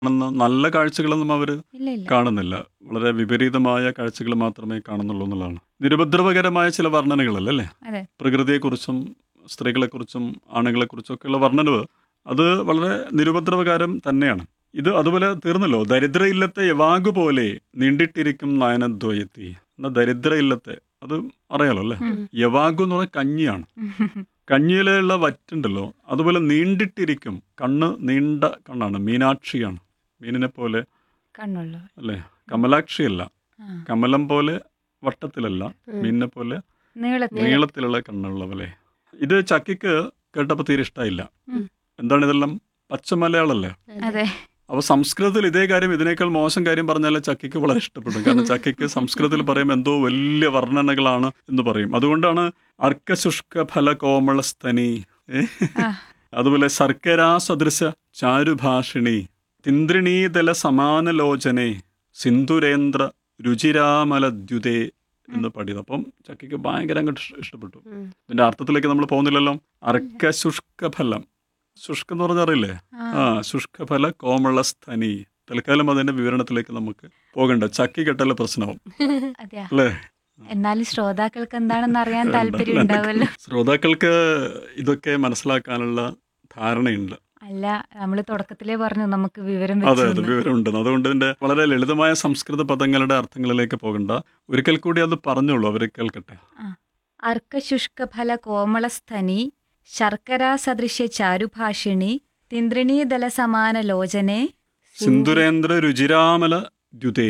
കാണുന്ന നല്ല കാഴ്ചകളൊന്നും അവർ ഇല്ല ഇല്ല കാണുന്നില്ല വളരെ വിപരീതമായ കാഴ്ചകൾ മാത്രമേ കാണുന്നുള്ളൂ എന്നുള്ളതാണ് നിരുപദ്രവകരമായ ചില വർണ്ണനകളല്ലേ അല്ലേ അതെ. പ്രകൃതിയെക്കുറിച്ചും സ്ത്രീകളെക്കുറിച്ചും ആണുങ്ങളെക്കുറിച്ചും ഒക്കെയുള്ള വർണ്ണനവ് അത് വളരെ നിരുപദ്രവകാരം തന്നെയാണ് ഇത് അതുപോലെ തീർന്നല്ലോ ദരിദ്ര ഇല്ലത്തെ യവാഗു പോലെ നീണ്ടിട്ടിരിക്കും നയനദ്വയത്തി എന്നാ ദരിദ്ര ഇല്ലത്തെ അത് അറിയാലോ അല്ലേ ഉം. യവാഗു എന്ന് പറഞ്ഞാൽ കഞ്ഞിയാണ് കഞ്ഞിയിലുള്ള വറ്റുണ്ടല്ലോ അതുപോലെ നീണ്ടിട്ടിരിക്കും കണ്ണ് നീണ്ട കണ്ണാണ് മീനാക്ഷിയാണ് മീനിനെ പോലെ കണ്ണുള്ളൂ അല്ലേ കമലാക്ഷിയല്ല ആ. കമലം പോലെ വട്ടത്തിലല്ല മീനിനെ പോലെ നീളത്തിൽ നീളത്തിലുള്ള കണ്ണുള്ളവലെ ഇത് ചക്കിക്ക് കേട്ടപ്പോൾ തീരെ ഇഷ്ടമായില്ല ഉം. എന്താണ് ഇതെല്ലാം പച്ച മലയാളല്ലേ അതെ അപ്പോൾ സംസ്കൃതത്തിൽ ഇതേ കാര്യം ഇതിനേക്കാൾ മോശം കാര്യം പറഞ്ഞാൽ ചക്കിക്ക് വളരെ ഇഷ്ടപ്പെടും കാരണം ചക്കിക്ക് സംസ്കൃതത്തിൽ പറയുമ്പോൾ എന്തോ വലിയ വർണ്ണനകളാണ് എന്ന് പറയും അതുകൊണ്ടാണ് അർക്കശുഷ്ക ഫല കോമളസ്തനി ഏ? ആ. അതുപോലെ ശർക്കരാ സദൃശ ചാരുഭാഷിണി തിന്ദ്രിണീതല സമാനലോചനെ സിന്ധുരേന്ദ്ര രുചിരാമലദ്യുതേ എന്ന് പാടിയത് അപ്പം ചക്കിക്ക് ഭയങ്കര അങ്ങോട്ട് ഇഷ്- ഇഷ്ടപ്പെട്ടു ഇതിന്റെ അർത്ഥത്തിലേക്ക് നമ്മൾ പോകുന്നില്ലല്ലോ അർക്കശുഷ്ക ഫലം ശുഷ്ക എന്ന് പറഞ്ഞാൽ അറിയില്ലേ ആ. ആ ശുഷ്കഫല കോമളസ്ഥനി തൽക്കാലം അതിന്റെ വിവരണത്തിലേക്ക് നമുക്ക് പോകണ്ട ചക്കി കെട്ടല്ല പ്രശ്നവും അതെയാ അല്ലേ എന്നാലും ശ്രോതാക്കൾക്ക് എന്താണെന്ന് അറിയാൻ താല്പര്യം ഉണ്ടാവുമല്ലോ ശ്രോതാക്കൾക്ക് ഇതൊക്കെ മനസ്സിലാക്കാനുള്ള ധാരണയുണ്ട് അല്ല നമ്മൾ തുടക്കത്തിലേ പറഞ്ഞു നമുക്ക് വിവരം അതെ വെച്ചു അതെ എന്ന്. വിവരമുണ്ട് അതുകൊണ്ട് ഇതിന്റെ വളരെ ലളിതമായ സംസ്കൃത പദങ്ങളുടെ അർത്ഥങ്ങളിലേക്ക് പോകണ്ട ഒരിക്കൽ കൂടി അത് പറഞ്ഞോളൂ അവർ കേൾക്കട്ടെ അർക്കശുഷ്കഫല കോമളസ്ഥനി ശർക്കരാ സദൃശ്യ ചാരുഭാഷിണി തിന്ദ്രിണീദല സമാന ലോചനെ സിന്ധുരേന്ദ്ര രുചിരാമല ദ്യുതേ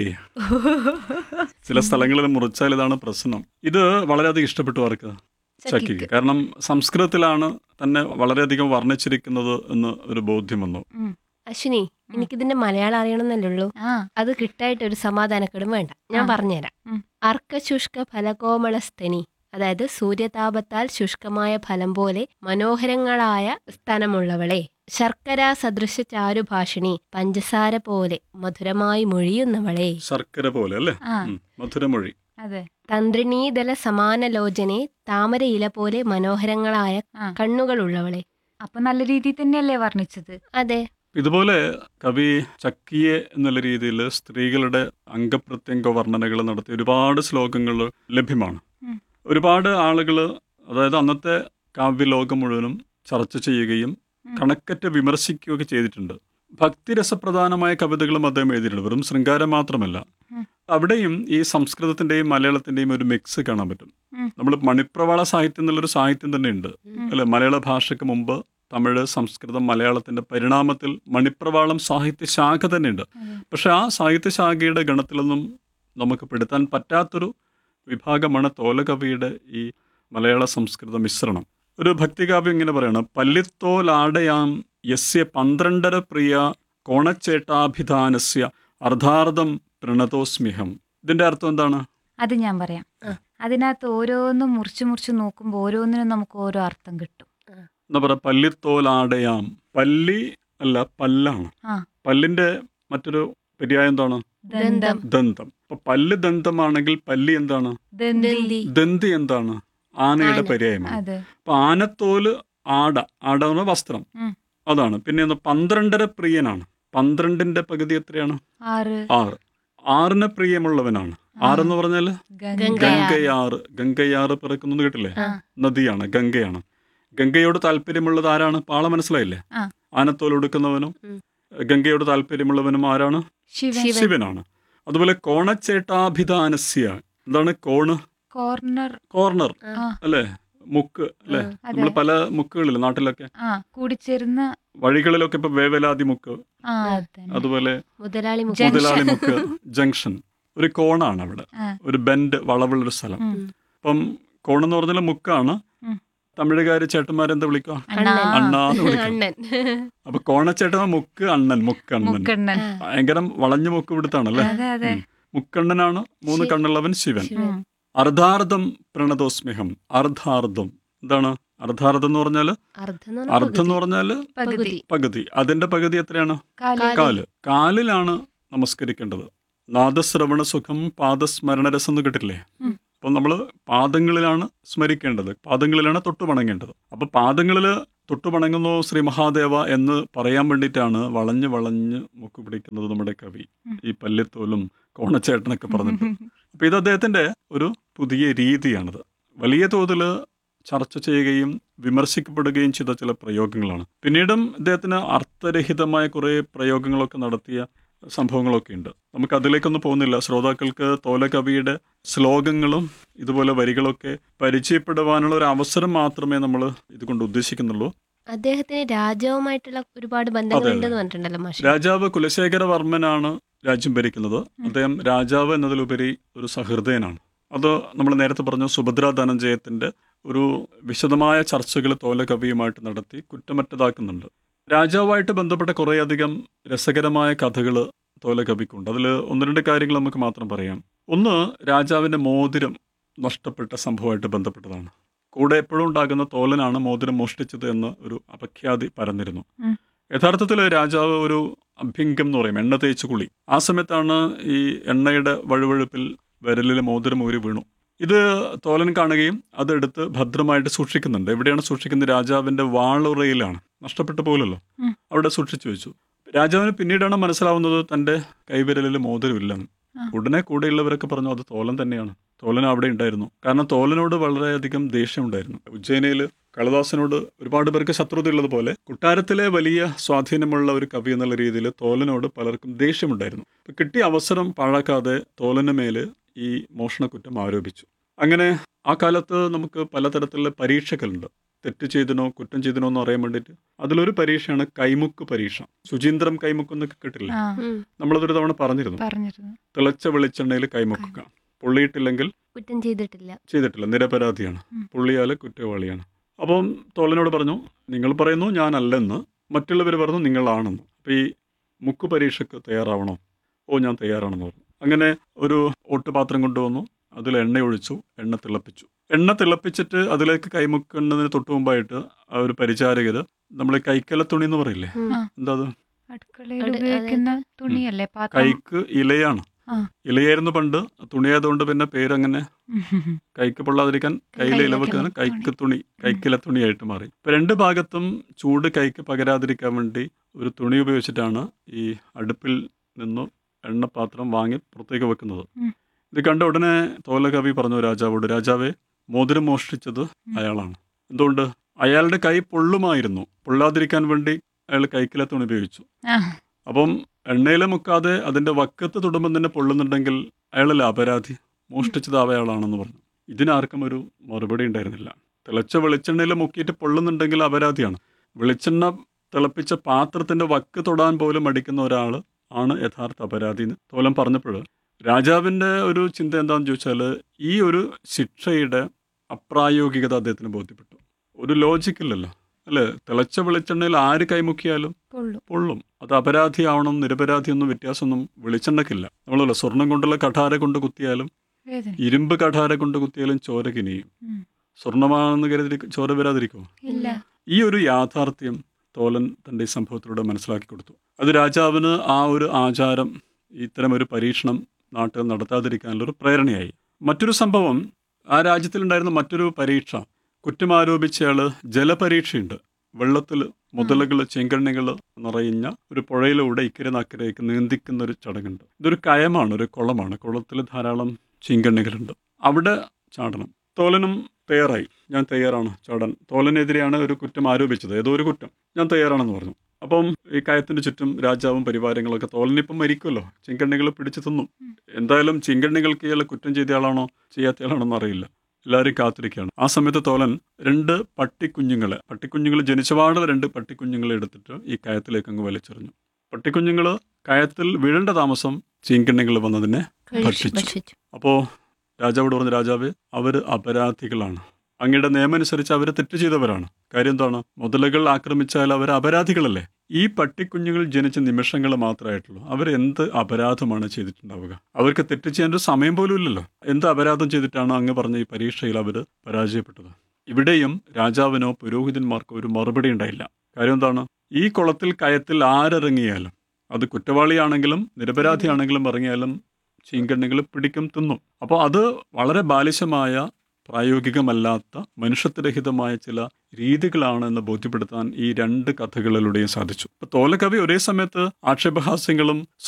ചില സ്ഥലങ്ങളിൽ മുറിച്ചാൽ ഇതാണ് പ്രശ്നം ഇത് വളരെയധികം ഇഷ്ടപ്പെട്ടു അവർക്ക് ചക്കിക്ക് കാരണം സംസ്കൃതത്തിലാണ് തന്നെ വളരെയധികം വർണ്ണിച്ചിരിക്കുന്നത് എന്ന് ഒരു ബോധ്യം വന്നു ഉം. അശ്വിനി എനിക്കിതിന്റെ മലയാളം അറിയണമെന്നല്ലേ ഉള്ളൂ ആ അത് കിട്ടായിട്ട് ഒരു സമാധാനക്കേടും വേണ്ട ഞാൻ ആ. പറഞ്ഞുതരാം ഉം. അർക്കശുഷ്ക ഫലകോമളസ്തനി അതായത് സൂര്യതാപത്താൽ ശുഷ്കമായ ഫലം പോലെ മനോഹരങ്ങളായ സ്ഥാനമുള്ളവളെ ശർക്കര സദൃശ ചാരുഭാഷിണി പഞ്ചസാര പോലെ മധുരമായി മൊഴിയുന്നവളെ ശർക്കര പോലെ അല്ലേ ആ ഉം. മധുരമൊഴി അതെ തന്ത്രിണീതല സമാനലോചനെ താമരയില പോലെ മനോഹരങ്ങളായ ആ. കണ്ണുകളുള്ളവളെ അപ്പൊ നല്ല രീതിയിൽ തന്നെയല്ലേ വർണ്ണിച്ചത് അതെ ഇതുപോലെ കവി ചക്കിയെ എന്നുള്ള രീതിയിൽ സ്ത്രീകളുടെ അംഗപ്രത്യംഗ വർണ്ണനകൾ നടത്തി ഒരുപാട് ശ്ലോകങ്ങൾ ലഭ്യമാണ് ഉം. ഒരുപാട് ആളുകൾ അതായത് അന്നത്തെ കാവ്യലോകം മുഴുവനും ചർച്ച ചെയ്യുകയും ഉം. കണക്കറ്റ് വിമർശിക്കുകയൊക്കെ ചെയ്തിട്ടുണ്ട് ഭക്തിരസപ്രധാനമായ കവിതകളും അദ്ദേഹം എഴുതിയിട്ടുണ്ട് വെറും ശൃംഗാരം മാത്രമല്ല ഉം. അവിടെയും ഈ സംസ്കൃതത്തിന്റെയും മലയാളത്തിന്റെയും ഒരു മിക്സ് കാണാൻ പറ്റും ഉം. നമ്മൾ മണിപ്രവാള സാഹിത്യം എന്നുള്ളൊരു സാഹിത്യം തന്നെ ഉണ്ട് ഉം. അല്ലെ മലയാള ഭാഷയ്ക്ക് മുമ്പ് തമിഴ് സംസ്കൃതം മലയാളത്തിന്റെ പരിണാമത്തിൽ മണിപ്രവാളം സാഹിത്യ ശാഖ തന്നെയുണ്ട് അതെ. പക്ഷെ ആ സാഹിത്യ ശാഖയുടെ ഗണത്തിലൊന്നും നമുക്ക് പെടുത്താൻ പറ്റാത്തൊരു വിഭാഗമാണ് തോലകവിയുടെ ഈ മലയാള സംസ്കൃത മിശ്രണം ഒരു ഭക്തികാവ്യം ഇങ്ങനെ പറയണം പല്ലിത്തോലാടയാം യസ്യ പന്ത്രണ്ടര പ്രിയ കോണച്ചേട്ടാഭിധാനസ്യ അർദ്ധാർത്ഥം പ്രണതോസ്മ്യഹം ഇതിന്റെ അർത്ഥം എന്താണ് അത് ഞാൻ പറയാം ആ. അതിനകത്ത് ഓരോന്നും മുറിച്ച് മുറിച്ച് നോക്കുമ്പോൾ ഓരോന്നിനും നമുക്ക് ഓരോ അർത്ഥം കിട്ടും എന്താ പറയാ പല്ലിത്തോലാടയാം പല്ലി അല്ല പല്ലാണ് ആ. പല്ലിന്റെ മറ്റൊരു പര്യായം എന്താണ് ദന്തം ദന്തം അപ്പൊ പല്ല് ദന്തമാണെങ്കിൽ പല്ലി എന്താണ് ദന്തി ദന്തി ദന്തി എന്താണ് ആനയുടെ ആന. പര്യായമാണ് അതെ അപ്പൊ ആനത്തോല് ആട ആട എന്ന് പറഞ്ഞാൽ വസ്ത്രം ഉം. അതാണ് പിന്നെ ഒന്ന് പന്ത്രണ്ടര പ്രിയനാണ് പന്ത്രണ്ടിന്റെ പകുതി എത്രയാണ് ആറ് ആറ് ആറിന് പ്രിയമുള്ളവനാണ് ആറെന്ന് പറഞ്ഞാല് ഗംഗ ഗംഗയാർ. ഗംഗയാറ് ഗംഗയാറ് പിറക്കുന്നത് കേട്ടില്ലേ ആ. നദിയാണ് ഗംഗയാണ് ഗംഗയോട് താല്പര്യമുള്ളത് ആരാണ് പാള മനസ്സിലായില്ലേ ആ. ആനത്തോൽ ഉടുക്കുന്നവനും ഉം. ഗംഗയോട് താല്പര്യമുള്ളവനും ആരാണ് ശിവൻ ശിവൻ. ശിവനാണ് അതുപോലെ കോണച്ചേട്ടാഭിധാനസ്യ എന്താണ് കോണ് കോർണർ കോർണർ ആ അല്ലേ മുക്ക് അല്ലേ അതെ. നമ്മൾ പല മുക്കുകളിൽ നാട്ടിലൊക്കെ ആ കൂടിച്ചേരുന്ന വഴികളിലൊക്കെ ഇപ്പൊ വേവലാതി മുക്ക് ആ ആ. അതന്നെ. അതുപോലെ മുതലാളി മുഖ ജംഗ്ഷൻ. മുതലാളി മുക്ക് ജംഗ്ഷൻ ഒരു കോണാണ് അവിടെ ആ. ഒരു ബെൻഡ് വളവുള്ളൊരു സ്ഥലം ഉം. അപ്പം കോണെന്ന് പറഞ്ഞാൽ മുക്കാണ് ഉം. തമിഴുകാര് ചേട്ടന്മാരെന്താ വിളിക്കുക അണ്ണാ. അണ്ണാന്ന് വിളിക്കും അണ്ണൻ അപ്പൊ കോണച്ചേട്ടൻ മുക്ക് അണ്ണൻ മുക്കണ്ണൻ മുക്കണ്ണൻ ഭയങ്കര വളഞ്ഞു മുക്ക് പിടുത്താണല്ലേ അതെ അതെ ഉം. മുക്കണ്ണനാണ് മൂന്ന് ശി- കണ്ണുള്ളവൻ ശിവൻ ഉം. അർദ്ധാർത്ഥം പ്രണതോസ്മ്യഹം അർദ്ധാർത്ഥം എന്താണ് അർദ്ധാർത്ഥം എന്ന് പറഞ്ഞാല് അർദ്ധം എന്ന് പറഞ്ഞാൽ അർദ്ധം എന്ന് പകുതി. പറഞ്ഞാല് പകുതി പകുതി അതിന്റെ പകുതി എത്രയാണ് കാല് കാല് കാലിലാണ് നമസ്കരിക്കേണ്ടത് നാദശ്രവണ സുഖം പാദസ്മരണരസം എന്ന് കിട്ടില്ലേ ഉം. അപ്പം നമ്മൾ പാദങ്ങളിലാണ് സ്മരിക്കേണ്ടത് പാദങ്ങളിലാണ് തൊട്ട് വണങ്ങേണ്ടത് അപ്പൊ പാദങ്ങളിൽ തൊട്ടുപണങ്ങുന്നു ശ്രീ മഹാദേവ എന്ന് പറയാൻ വേണ്ടിയിട്ടാണ് വളഞ്ഞ് വളഞ്ഞ് മുക്ക് പിടിക്കുന്നത് നമ്മുടെ കവി ഉം. ഈ പല്ലിത്തോലും കോണച്ചേട്ടനൊക്കെ പറഞ്ഞിട്ട് അപ്പോൾ ഇത് അദ്ദേഹത്തിൻ്റെ ഒരു പുതിയ രീതിയാണിത് വലിയ തോതിൽ ചർച്ച ചെയ്യുകയും വിമർശിക്കപ്പെടുകയും ചെയ്ത ചില പ്രയോഗങ്ങളാണ് പിന്നീടും ഇദ്ദേഹത്തിന് അർത്ഥരഹിതമായ കുറേ പ്രയോഗങ്ങളൊക്കെ നടത്തിയ സംഭവങ്ങളൊക്കെ ഉണ്ട് നമുക്ക് അതിലേക്കൊന്നും പോകുന്നില്ല ശ്രോതാക്കൾക്ക് തോലകവിയുടെ ശ്ലോകങ്ങളും ഇതുപോലെ വരികളൊക്കെ പരിചയപ്പെടുവാനുള്ള ഒരു അവസരം മാത്രമേ നമ്മൾ ഇതുകൊണ്ട് ഉദ്ദേശിക്കുന്നുള്ളൂ അദ്ദേഹത്തിന് രാജാവുമായിട്ടുള്ള ഒരുപാട് ബന്ധങ്ങളുണ്ടെന്ന് പറഞ്ഞിട്ടുണ്ടല്ലോ മാഷ് രാജാവ് കുലശേഖര വർമ്മനാണ് രാജ്യം ഭരിക്കുന്നത് അദ്ദേഹം രാജാവ് എന്നതിലുപരി ഒരു സഹൃദയനാണ് അത് നമ്മൾ നേരത്തെ പറഞ്ഞു സുഭദ്ര ധനഞ്ജയത്തിന്റെ ഒരു വിശദമായ ചർച്ചകൾ തോലകവിയുമായിട്ട് നടത്തി കുറ്റമറ്റതാക്കുന്നുണ്ട് രാജാവുമായിട്ട് ബന്ധപ്പെട്ട കുറേയധികം രസകരമായ കഥകൾ തോലകവിക്കുണ്ട് അതിൽ ഒന്ന് രണ്ട് കാര്യങ്ങൾ നമുക്ക് മാത്രം പറയാം ഒന്ന് രാജാവിന്റെ മോതിരം നഷ്ടപ്പെട്ട സംഭവമായിട്ട് ബന്ധപ്പെട്ടതാണ് കൂടെ എപ്പോഴും ഉണ്ടാകുന്ന തോലനാണ് മോതിരം മോഷ്ടിച്ചത് എന്ന് ഒരു അപഖ്യാതി പരന്നിരുന്നു ഉം. യഥാർത്ഥത്തിൽ രാജാവ് ഒരു അഭ്യംഗം എന്ന് പറയും എണ്ണ തേച്ച് കുളി ആ സമയത്താണ് ഈ എണ്ണയുടെ വഴുവഴുപ്പിൽ വിരലിൽ മോതിരം ഊരി വീണു ഇത് തോലൻ കാണുകയും അതെടുത്ത് ഭദ്രമായിട്ട് സൂക്ഷിക്കുന്നുണ്ട് എവിടെയാണ് സൂക്ഷിക്കുന്നത് രാജാവിന്റെ വാളുറയിലാണ് നഷ്ടപ്പെട്ടു പോലല്ലോ ഉം. അവിടെ സൂക്ഷിച്ചു വെച്ചു രാജാവിന് പിന്നീടാണ് മനസ്സിലാവുന്നത് തന്റെ കൈവിരലിൽ മോതിരമില്ലെന്ന് ആ. ഉടനെ കൂടെയുള്ളവരൊക്കെ പറഞ്ഞു അത് തോലൻ തന്നെയാണ് തോലൻ അവിടെ ഉണ്ടായിരുന്നു കാരണം തോലനോട് വളരെയധികം ദേഷ്യമുണ്ടായിരുന്നു ഉജ്ജയിനിയിൽ കളദാസനോട് ഒരുപാട് പേർക്ക് ശത്രുതയുള്ളതുപോലെ കൊട്ടാരത്തിലെ വലിയ സ്വാധീനമുള്ള ഒരു കവി എന്നുള്ള രീതിയിൽ തോലനോട് പലർക്കും ദേഷ്യമുണ്ടായിരുന്നു ഇപ്പൊ കിട്ടിയ അവസരം പാഴാക്കാതെ തോലന് മേല് ഈ മോഷണക്കുറ്റം ആരോപിച്ചു അങ്ങനെ ആ കാലത്ത് നമുക്ക് പലതരത്തിലുള്ള പരീക്ഷകളുണ്ട് തെറ്റ് ചെയ്തിനോ കുറ്റം ചെയ്തിനോ എന്ന് അറിയാൻ വേണ്ടിയിട്ട് അതിലൊരു പരീക്ഷയാണ് കൈമുക്ക് പരീക്ഷ ശുചീന്ദ്രം കൈമുക്ക് എന്നൊക്കെ കിട്ടില്ല ആ ഉം. നമ്മളതൊരു തവണ പറഞ്ഞിരുന്നു പറഞ്ഞിരുന്നു തിളച്ച വെളിച്ചെണ്ണയിൽ കൈമുക്കുക പൊള്ളിയിട്ടില്ലെങ്കിൽ കുറ്റം ചെയ്തിട്ടില്ല ചെയ്തിട്ടില്ല നിരപരാധിയാണ് ഉം. പുള്ളിയാൽ കുറ്റവാളിയാണ് അപ്പം തോളനോട് പറഞ്ഞു നിങ്ങൾ പറയുന്നു ഞാനല്ലെന്ന് മറ്റുള്ളവർ പറഞ്ഞു നിങ്ങളാണെന്ന് അപ്പോൾ ഈ മുക്ക് പരീക്ഷയ്ക്ക് തയ്യാറാവണോ ഓ ഞാൻ തയ്യാറാണെന്ന് പറഞ്ഞു അങ്ങനെ ഒരു ഓട്ടുപാത്രം കൊണ്ടുവന്നു അതിൽ എണ്ണ ഒഴിച്ചു എണ്ണ തിളപ്പിച്ചു എണ്ണ തിളപ്പിച്ചിട്ട് അതിലേക്ക് കൈമുക്കുന്നതിന് തൊട്ട് മുമ്പായിട്ട് ആ ഒരു പരിചാരകർ നമ്മൾ കൈക്കല തുണി എന്ന് പറയില്ലേ ഉം. ആ. എന്താ അത് അടുക്കളയിൽ അട്- ഉപയോഗിക്കുന്ന തുണിയല്ലേ പാത്രം കൈക്ക് ഇലയാണ് ആ. ഇലയായിരുന്നു പണ്ട് തുണിയായതുകൊണ്ട് പിന്നെ പേരങ്ങനെ ഉം. കൈക്ക് പൊള്ളാതിരിക്കാൻ കയ്യിൽ കൈയിലെ ഇല വെക്കുന്ന തുണി. കൈക്ക് തുണി കൈക്കില തുണിയായിട്ട് മാറി ഇപ്പൊ രണ്ട് ഭാഗത്തും ചൂട് കൈക്ക് പകരാതിരിക്കാൻ വേണ്ടി ഒരു തുണി ഉപയോഗിച്ചിട്ടാണ് ഈ അടുപ്പിൽ നിന്നും എണ്ണപ്പാത്രം വാങ്ങി പുറത്തേക്ക് വെക്കുന്നത് ഉം. ഇത് കണ്ട ഉടനെ തോലകവി പറഞ്ഞു രാജാവോട് രാജാവെ മോതിരം മോഷ്ടിച്ചത് അയാളാണ് എന്തുകൊണ്ട് അയാളുടെ കൈ പൊള്ളുമായിരുന്നു പൊള്ളാതിരിക്കാൻ വേണ്ടി അയാൾ കൈക്കില തുണി ഉപയോഗിച്ചു ആ. അപ്പം എണ്ണയിൽ മുക്കാതെ അതിന്റെ വക്കത്ത് തൊടുമ്പം തന്നെ പൊള്ളുന്നുണ്ടെങ്കിൽ അയാളല്ല അപരാധി മോഷ്ടിച്ചത് അവയാളാണെന്ന് പറഞ്ഞു ഇതിനാർക്കും ഒരു മറുപടി ഉണ്ടായിരുന്നില്ല തിളച്ച വെളിച്ചെണ്ണയിൽ മുക്കിയിട്ട് പൊള്ളുന്നുണ്ടെങ്കിൽ അപരാധിയാണ് വെളിച്ചെണ്ണ തിളപ്പിച്ച പാത്രത്തിന്റെ വക്ക് തൊടാൻ പോലും മടിക്കുന്ന ഒരാൾ ആണ് യഥാർത്ഥ അപരാധി എന്ന് തോലം പറഞ്ഞപ്പോൾ രാജാവിന്റെ ഒരു ചിന്ത എന്താണെന്ന് ചോദിച്ചാൽ ഈ ഒരു ശിക്ഷയുടെ അപ്രായോഗികത അദ്ദേഹത്തിന് ബോധ്യപ്പെട്ടു ഒരു ലോജിക്കില്ലല്ലോ അല്ലേ തിളച്ച വെളിച്ചെണ്ണയിൽ ആര് കൈമുക്കിയാലും പൊള്ളും പൊള്ളും അത് അപരാധിയാവണം നിരപരാധിയൊന്നും വ്യത്യാസമൊന്നും വെളിച്ചെണ്ണക്കില്ല നമ്മളല്ല സ്വർണം കൊണ്ടുള്ള കഠാര കൊണ്ട് കുത്തിയാലും വേദന ഇരുമ്പ് കഠാര കൊണ്ട് കുത്തിയാലും ചോര കിനിയും ഉം. സ്വർണമാണെന്ന് കരുതി ചോര വരാതിരിക്കുമോ ഇല്ല ഈ ഒരു യാഥാർത്ഥ്യം തോലൻ തൻ്റെ ഈ സംഭവത്തിലൂടെ മനസ്സിലാക്കി കൊടുത്തു അത് രാജാവിന് ആ ഒരു ആചാരം ഇത്തരം ഒരു പരീക്ഷണം നാട്ടിൽ നടത്താതിരിക്കാനുള്ള ഒരു പ്രേരണയായി മറ്റൊരു സംഭവം ആ രാജ്യത്തിലുണ്ടായിരുന്ന മറ്റൊരു പരീക്ഷ കുറ്റം ആരോപിച്ചയാൾ ജലപരീക്ഷയുണ്ട് വെള്ളത്തിൽ മുതലകൾ ചെങ്കണ്ണികൾ നിറയുന്ന ഒരു പുഴയിലൂടെ ഇക്കരെ നക്കരയ്ക്ക് നീന്തിക്കുന്ന ഒരു ചടങ്ങുണ്ട് ഇതൊരു കയമാണ് ഒരു കുളമാണ് കുളത്തിൽ ധാരാളം ചീങ്കണ്ണികളുണ്ട് അവിടെ ചാടണം തോലനും തയ്യാറായി ഞാൻ തയ്യാറാണ് ചാടാൻ തോലനെതിരെയാണ് ഒരു കുറ്റം ആരോപിച്ചത് ഏതോ ഒരു കുറ്റം ഞാൻ തയ്യാറാണെന്ന് പറഞ്ഞു അപ്പം ഈ കയത്തിന് ചുറ്റും രാജാവും പരിവാരങ്ങളൊക്കെ തോലനിപ്പം മരിക്കുമല്ലോ ചിങ്കണ്ണികൾ പിടിച്ചു തിന്നും എന്തായാലും ചിങ്കണ്ണികൾക്ക് ഇയാൾ കുറ്റം ചെയ്ത ആളാണോ ചെയ്യാത്തയാളാണോ എന്ന് അറിയില്ല എല്ലാവരും കാത്തിരിക്കുകയാണ് ആ സമയത്ത് തോലൻ രണ്ട് പട്ടിക്കുഞ്ഞുങ്ങളെ പട്ടിക്കുഞ്ഞുങ്ങൾ ജനിച്ചപാട് രണ്ട് പട്ടിക്കുഞ്ഞുങ്ങളെ എടുത്തിട്ട് ഈ കയത്തിലേക്ക് അങ്ങ് വലിച്ചെറിഞ്ഞു പട്ടിക്കുഞ്ഞുങ്ങൾ കയത്തിൽ വീഴേണ്ട താമസം ചീങ്കണ്ണികൾ വന്നതിനെ ഭക്ഷിച്ചു ഭക്ഷിച്ചു അപ്പോൾ രാജാവോട് പറഞ്ഞു രാജാവ് അവർ അപരാധികളാണ് അങ്ങയുടെ നിയമം അനുസരിച്ച് അവർ തെറ്റ് ചെയ്തവരാണ് കാര്യം എന്താണ് മുതലുകൾ ആക്രമിച്ചാൽ അവർ അപരാധികളല്ലേ ഈ പട്ടിക്കുഞ്ഞുങ്ങൾ ജനിച്ച നിമിഷങ്ങൾ മാത്രമായിട്ടുള്ളൂ അവർ എന്ത് അപരാധമാണ് ചെയ്തിട്ടുണ്ടാവുക അവർക്ക് തെറ്റ് ചെയ്യാൻ ഒരു സമയം പോലും ഇല്ലല്ലോ എന്ത് അപരാധം ചെയ്തിട്ടാണ് അങ്ങ് പറഞ്ഞ ഈ പരീക്ഷയിൽ അവർ പരാജയപ്പെട്ടത് ഇവിടെയും രാജാവിനോ പുരോഹിതന്മാർക്കോ ഒരു മറുപടി ഉണ്ടായില്ല കാര്യം എന്താണ് ഈ കുളത്തിൽ കയത്തിൽ ആരിറങ്ങിയാലും അത് കുറ്റവാളിയാണെങ്കിലും നിരപരാധിയാണെങ്കിലും ഇറങ്ങിയാലും ചീങ്കണ്ണികൾ പിടിക്കും തിന്നും അപ്പോൾ അത് വളരെ ബാലിശമായ പ്രായോഗികമല്ലാത്ത മനുഷ്യത്വരഹിതമായ ചില രീതികളാണ് എന്ന് ബോധ്യപ്പെടുത്താൻ ഈ രണ്ട് കഥകളിലൂടെയും സാധിച്ചു ഇപ്പൊ തോലകവി ഒരേ സമയത്ത് ആക്ഷേപഹാസ്യങ്ങളും